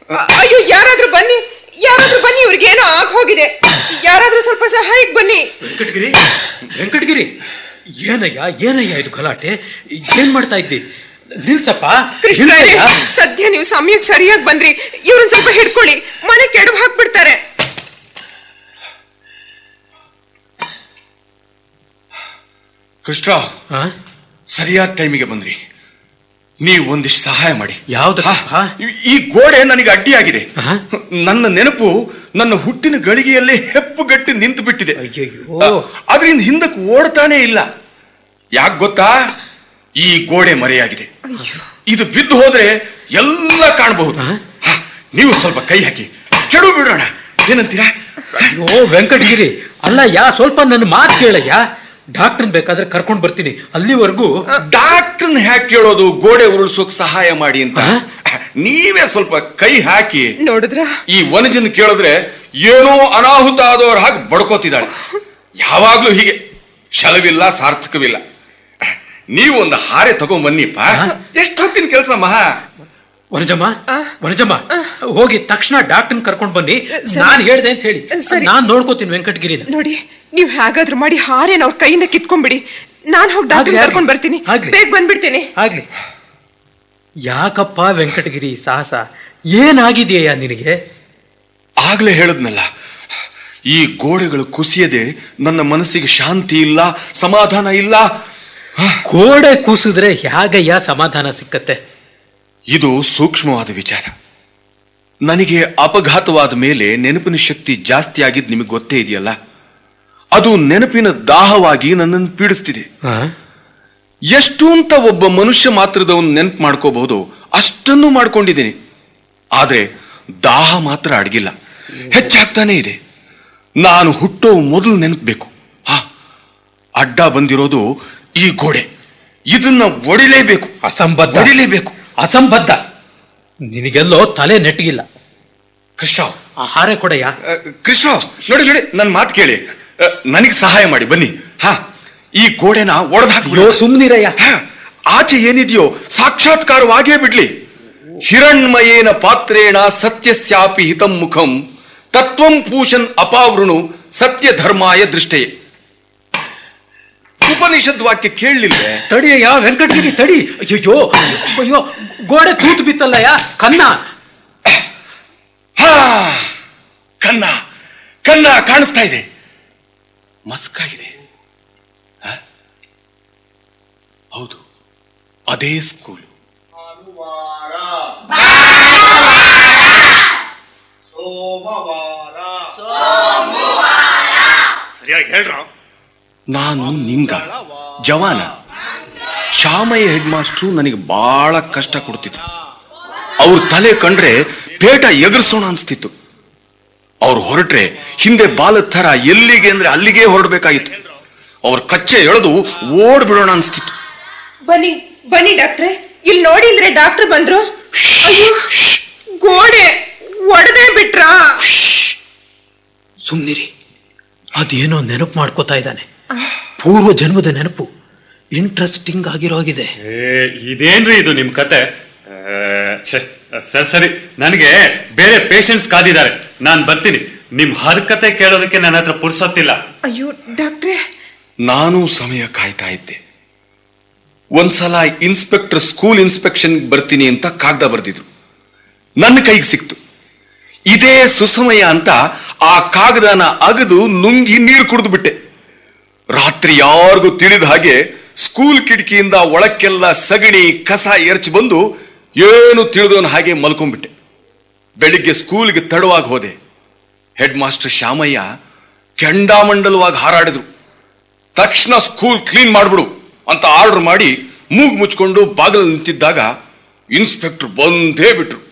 ಅಯ್ಯೋ ಯಾರಾದ್ರೂ ಬನ್ನಿ ಯಾರಾದ್ರೂ ಬನ್ನಿ ಇವ್ರಿಗೆ ಏನೋ ಆಗ್ ಹೋಗಿದೆ ಯಾರಾದ್ರೂ ಸ್ವಲ್ಪ ಸಹಾಯಕ್ಕೆ ಬನ್ನಿ ವೆಂಕಟಗಿರಿ ವೆಂಕಟಗಿರಿ ಏನಯ್ಯ ಏನಯ್ಯ ಇದು ಗಲಾಟೆ ಏನ್ ಮಾಡ್ತಾ ಇದ್ದಿ ನಿಲ್ಸಪ್ಪ ಕೃಷ್ಣರೇ ನಿಲ್ಸಯ್ಯ. ಸದ್ಯ ನೀವು ಸಮಯಕ್ಕೆ ಸರಿಯಾಗಿ ಬಂದ್ರಿ ಇವ್ರನ್ನ ಸ್ವಲ್ಪ ಹಿಡ್ಕೊಳ್ಳಿ ಮನೆ ಕೆಡವು ಹಾಕ್ಬಿಡ್ತಾರೆ ಕೃಷ್ಣ ಆ? ಸರಿಯಾದ ಟೈಮಿಗೆ ಬಂದ್ರಿ ನೀವು ಒಂದಿಷ್ಟು ಸಹಾಯ ಮಾಡಿ ಯಾವ್ದಕ್ಕ? ಹಾ, ಈ- ಈ ಗೋಡೆ ನನಗೆ ಅಡ್ಡಿಯಾಗಿದೆ ಆಹಾ. ನನ್ನ ನೆನಪು ನನ್ನ ಹುಟ್ಟಿನ ಗಳಿಗೆಯಲ್ಲೇ ಹೆಪ್ಪುಗಟ್ಟಿ ನಿಂತು ಬಿಟ್ಟಿದೆ ಅಯ್ಯಯ್ಯೋ. ಅದರಿಂದ ಹಿಂದಕ್ಕೆ ಓಡ್ತಾನೆ ಇಲ್ಲ ಯಾಕೆ ಗೊತ್ತಾ ಈ ಗೋಡೆ ಮರೆಯಾಗಿದೆ ಇದು ಬಿದ್ದು ಹೋದ್ರೆ ಎಲ್ಲ ಕಾಣಬಹುದು ಆಹಾ. ಹಾ, ನೀವು ಸ್ವಲ್ಪ ಕೈ ಹಾಕಿ ಕೆಡು ಬಿಡೋಣ ಏನಂತೀರಾ ಅಯ್ಯೋ ವೆಂಕಟಗಿರಿ ಅಲ್ಲ ಯಾ ಸ್ವಲ್ಪ ನನ್ನ ಮಾತು ಕೇಳಯ್ಯ ಡಾಕ್ಟರ್ ಬೇಕಾದ್ರೆ ಕರ್ಕೊಂಡ್ ಬರ್ತೀನಿ ಅಲ್ಲಿವರೆಗೂ ಡಾಕ್ಟರ್ನ ಹ್ಯಾಕ್ ಕೇಳೋದು ಗೋಡೆ ಉರುಳ್ಸೋಕ್ ಸಹಾಯ ಮಾಡಿ ಅಂತ ಆಹಾ. ನೀವೇ ಸ್ವಲ್ಪ ಕೈ ಹಾಕಿ ನೋಡಿದ್ರ ಈ ವನಜನ್ ಕೇಳಿದ್ರೆ ಏನೋ ಅನಾಹುತ ಆದವ್ರ ಹಾಗೆ ಬಡ್ಕೋತಿದ್ದಾಳೆ ಯಾವಾಗ್ಲೂ ಹೀಗೆ ಛಲವಿಲ್ಲ ಸಾರ್ಥಕವಿಲ್ಲ ನೀವು ಒಂದು ಹಾರೆ ತಗೊಂಡ್ ಬನ್ನಿಪ್ಪ ಹಾ? ಎಷ್ಟೊತ್ತಿನ ಕೆಲಸ ಮಹಾ ವನಜಮ್ಮ ಆ. ವನಜಮ್ಮ ಹೋಗಿ ತಕ್ಷಣ ಡಾಕ್ಟರ್ ಕರ್ಕೊಂಡ್ ಬನ್ನಿ ಸರಿ. ನಾನ್ ಹೇಳ್ದೆ ಅಂತ ಹೇಳಿ ಸರಿ. ನಾನ್ ನೋಡ್ಕೋತೀನಿ ವೆಂಕಟಗಿರಿನ ನೋಡಿ ನೀವ್ ಹೇಗಾದ್ರೂ ಮಾಡಿ ಹಾರೇನ ಅವ್ರ ಕೈಯಿಂದ ಕಿತ್ಕೊಂಡ್ಬಿಡಿ ನಾನ್ ಹೋಗಿ ಡಾಕ್ಟರ್ ಆಗ್ಲಿ, ಆಗ್ಲಿ. ಕರ್ಕೊಂಡ್ ಬರ್ತೀನಿ ಆಗ್ಲಿ. ಬೇಗ ಬಂದ್ಬಿಡ್ತೀನಿ ಆಗ್ಲಿ ಯಾಕಪ್ಪ ವೆಂಕಟಗಿರಿ ಸಾಹಸ ಏನಾಗಿದೆಯಾ ನಿನಗೆ ಆಗ್ಲೇ ಹೇಳದ್ನಲ್ಲ ಈ ಗೋಡೆಗಳು ಕುಸಿಯದೆ ನನ್ನ ಮನಸ್ಸಿಗೆ ಶಾಂತಿ ಇಲ್ಲ ಸಮಾಧಾನ ಇಲ್ಲ ಗೋಡೆ ಕೂಸಿದ್ರೆ ಹೇಗಯ್ಯ ಸಮಾಧಾನ ಸಿಕ್ಕತ್ತೆ ಇದು ಸೂಕ್ಷ್ಮವಾದ ವಿಚಾರ ನನಗೆ ಅಪಘಾತವಾದ ಮೇಲೆ ನೆನಪಿನ ಶಕ್ತಿ ಜಾಸ್ತಿ ಆಗಿದ್ದು ನಿಮಗೆ ಗೊತ್ತೇ ಇದೆಯಲ್ಲ ಅದು ನೆನಪಿನ ದಾಹವಾಗಿ ನನ್ನನ್ನು ಪೀಡಿಸ್ತಿದೆ ಆ? ಎಷ್ಟು ಅಂತ ಒಬ್ಬ ಮನುಷ್ಯ ಮಾತ್ರದವನು ನೆನಪು ಮಾಡ್ಕೋಬಹುದು ಅಷ್ಟನ್ನು ಮಾಡ್ಕೊಂಡಿದ್ದೀನಿ ಆದ್ರೆ ದಾಹ ಮಾತ್ರ ಅಡಗಿಲ್ಲ ಹೆಚ್ಚಾಗ್ತಾನೆ ಇದೆ ನಾನು ಹುಟ್ಟೋ ಮೊದಲು ನೆನಪಬೇಕು ಹಾ ಅಡ್ಡ ಬಂದಿರೋದು ಈ ಗೋಡೆ ಇದನ್ನ ಒಡಿಲೇಬೇಕು ಅಸಂಬದ್ಧ ಒಡಿಲೇಬೇಕು ಅಸಂಬದ್ಧ ನಿನಗೆಲ್ಲೋ ತಲೆ ನೆಟ್ಟಿಗಿಲ್ಲ ಕೃಷ್ಣ ಆ ಹಾರೆ ಕೊಡಯ್ಯ ಅ, ಕೃಷ್ಣ ನೋಡಿ ನೋಡಿ ನನ್ನ ಮಾತು ಕೇಳಿ ನನಗೆ ಸಹಾಯ ಮಾಡಿ ಬನ್ನಿ ಹಾ ಈ ಗೋಡೆನ ಒಡೆದು ಅಯ್ಯೋ ಸುಮ್ನಿರಯ್ಯ ಹಾ, ಆಚೆ ಏನಿದೆಯೋ ಸಾಕ್ಷಾತ್ಕಾರವಾಗೇ ಬಿಡ್ಲಿ ಹಿರಣ್ಮಯೇನ ಪಾತ್ರೇಣ ಸತ್ಯಸ್ಯಾಪಿ ಹಿತಂ ಮುಖಂ ತತ್ವಂ ಪೂಷನ್ ಅಪಾವೃಣು ಸತ್ಯ ಧರ್ಮಾಯ ದೃಷ್ಟೇ ಉಪನಿಷದ್ ವಾಕ್ಯ ಕೇಳಲಿಲ್ವೇ ತಡಿಯಯ್ಯ ವೆಂಕಟಗಿರಿ ತಡಿ ಅಯ್ಯೋ ಅಯ್ಯೋ ಗೋಡೆ ತೂತು ಬಿತ್ತಲ್ಲಯ್ಯ ಕನ್ನ ಹಾ ಕನ್ನ ಕನ್ನ ಕಾಣಿಸ್ತಾ ಇದೆ ಮಸ್ಕಾಗಿದೆ ಹ? ಹೌದು ಅದೇ ಸ್ಕೂಲ್ ಭಾನುವಾರ ಸೋಮವಾರ ಸರಿಯಾಗಿ ಹೇಳ್ರ ನಾನು ನಿಂಗ ಜವಾನ ಶಾಮಯ್ಯ ಹೆಡ್ ಮಾಸ್ಟ್ರು ನನಗೆ ಬಹಳ ಕಷ್ಟ ಕೊಡ್ತಿದ್ರು ಅವ್ರ ತಲೆ ಕಂಡ್ರೆ ಪೇಟ ಎಗರ್ಸೋಣ ಅನ್ಸ್ತಿತ್ತು ಅವ್ರು ಹೊರಟ್ರೆ ಹಿಂದೆ ಬಾಲದ ಥರ ಎಲ್ಲಿಗೆ ಅಂದ್ರೆ ಅಲ್ಲಿಗೆ ಹೊರಡ್ಬೇಕಾಗಿತ್ತು ಅವ್ರ ಕಚ್ಚೆ ಎಳೆದು ಓಡ್ಬಿಡೋಣ ಅನ್ಸ್ತಿತ್ತು ಬನ್ನಿ ಬನ್ನಿ ಡಾಕ್ಟ್ರೆ ಇಲ್ಲಿ ನೋಡಿ ಅಂದ್ರೆ ಡಾಕ್ಟರ್ ಬಂದ್ರು ಅಯ್ಯೋ ಗೋಡೆ ಒಡೆದೇ ಬಿಟ್ರಾ ಸುಮ್ನಿರಿ ಅದೇನೋ ನೆನಪು ಮಾಡ್ಕೋತಾ ಇದ್ದಾನೆ ಪೂರ್ವ ಜನ್ಮದ ನೆನಪು ಇಂಟ್ರೆಸ್ಟಿಂಗ್ ಆಗಿರೋಗಿದೆ ಏ ಇದೇನ್ರಿ ಇದು ನಿಮ್ ಕತೆ ಆ, ಛೆ, ಸರಿ ಸರಿ ನನಗೆ ಬೇರೆ ಪೇಷಂಟ್ಸ್ ಕಾದಿದ್ದಾರೆ ನಾನ್ ಬರ್ತೀನಿ ನಿಮ್ ಹರ್ಕತೆ ಕೇಳೋದಕ್ಕೆ ನನ್ನ ಹತ್ರ ಪುರ್ಸೊತ್ತಿಲ್ಲ ಅಯ್ಯೋ ಡಾಕ್ಟ್ರೆ ನಾನು ಸಮಯ ಕಾಯ್ತಾ ಇದ್ದೆ ಒಂದ್ಸಲ ಇನ್ಸ್ಪೆಕ್ಟರ್ ಸ್ಕೂಲ್ ಇನ್ಸ್ಪೆಕ್ಷನ್ ಬರ್ತೀನಿ ಅಂತ ಕಾಗದ ಬರೆದಿದ್ರು ನನ್ನ ಕೈಗೆ ಸಿಕ್ತು ಇದೇ ಸುಸಮಯ ಅಂತ ಆ ಕಾಗದನ ಅಗದು ನುಂಗಿ ನೀರು ಕುಡಿದು ಬಿಟ್ಟೆ ರಾತ್ರಿ ಯಾರಿಗೂ ತಿಳಿದ ಹಾಗೆ ಸ್ಕೂಲ್ ಕಿಟಕಿಯಿಂದ ಒಳಕ್ಕೆಲ್ಲ ಸಗಣಿ ಕಸ ಎರಚಿ ಬಂದು ಏನು ತಿಳಿದವನ ಹಾಗೆ ಮಲ್ಕೊಂಡ್ಬಿಟ್ಟೆ ಬೆಳಿಗ್ಗೆ ಸ್ಕೂಲ್ಗೆ ತಡವಾಗಿ ಹೋದೆ ಹೆಡ್ ಮಾಸ್ಟರ್ ಶ್ಯಾಮಯ್ಯ ಕೆಂಡಾಮಂಡಲವಾಗಿ ಹಾರಾಡಿದ್ರು ತಕ್ಷಣ ಸ್ಕೂಲ್ ಕ್ಲೀನ್ ಮಾಡ್ಬಿಡು ಅಂತ ಆರ್ಡರ್ ಮಾಡಿ ಮೂಗು ಮುಚ್ಕೊಂಡು ಬಾಗಿಲು ನಿಂತಿದ್ದಾಗ ಇನ್ಸ್ಪೆಕ್ಟರ್ ಬಂದೇ ಬಿಟ್ರು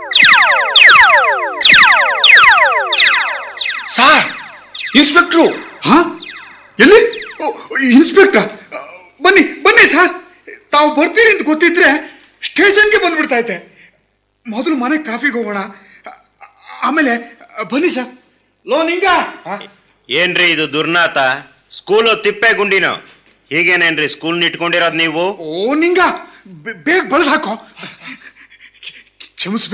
ಸಾರ್ ಇನ್ಸ್ಪೆಕ್ಟ್ರು ಹಾ ಎಲ್ಲಿ ಓ, ಇನ್ಸ್ಪೆಕ್ಟರ್ ಬನ್ನಿ ಬನ್ನಿ ಸರ್ ತಾವು ಬರ್ತೀರಿ ಅಂತ ಗೊತ್ತಿದ್ರೆ ಸ್ಟೇಷನ್ಗೆ ಬಂದ್ಬಿಡ್ತಾ ಇದ್ದೆ ಮೊದಲು ಮನೆ ಕಾಫಿಗೆ ಹೋಗೋಣ ಆ- ಆಮೇಲೆ ಬನ್ನಿ ಸರ್ ಲೋ ನಿಂಗ ಏನ್ರಿ ಇದು ದುರ್ನಾತ ಸ್ಕೂಲು ತಿಪ್ಪೆ ಗುಂಡಿನ ಹೀಗೇನೇನ್ರಿ ಸ್ಕೂಲ್ ಇಟ್ಕೊಂಡಿರೋದ್ ನೀವು ಓ ನಿಂಗ ಬೇ- ಬೇಗ ಬಳ್ದು ಹಾಕೋ ಕ್ಷಮಿಸ್ಬೇಕು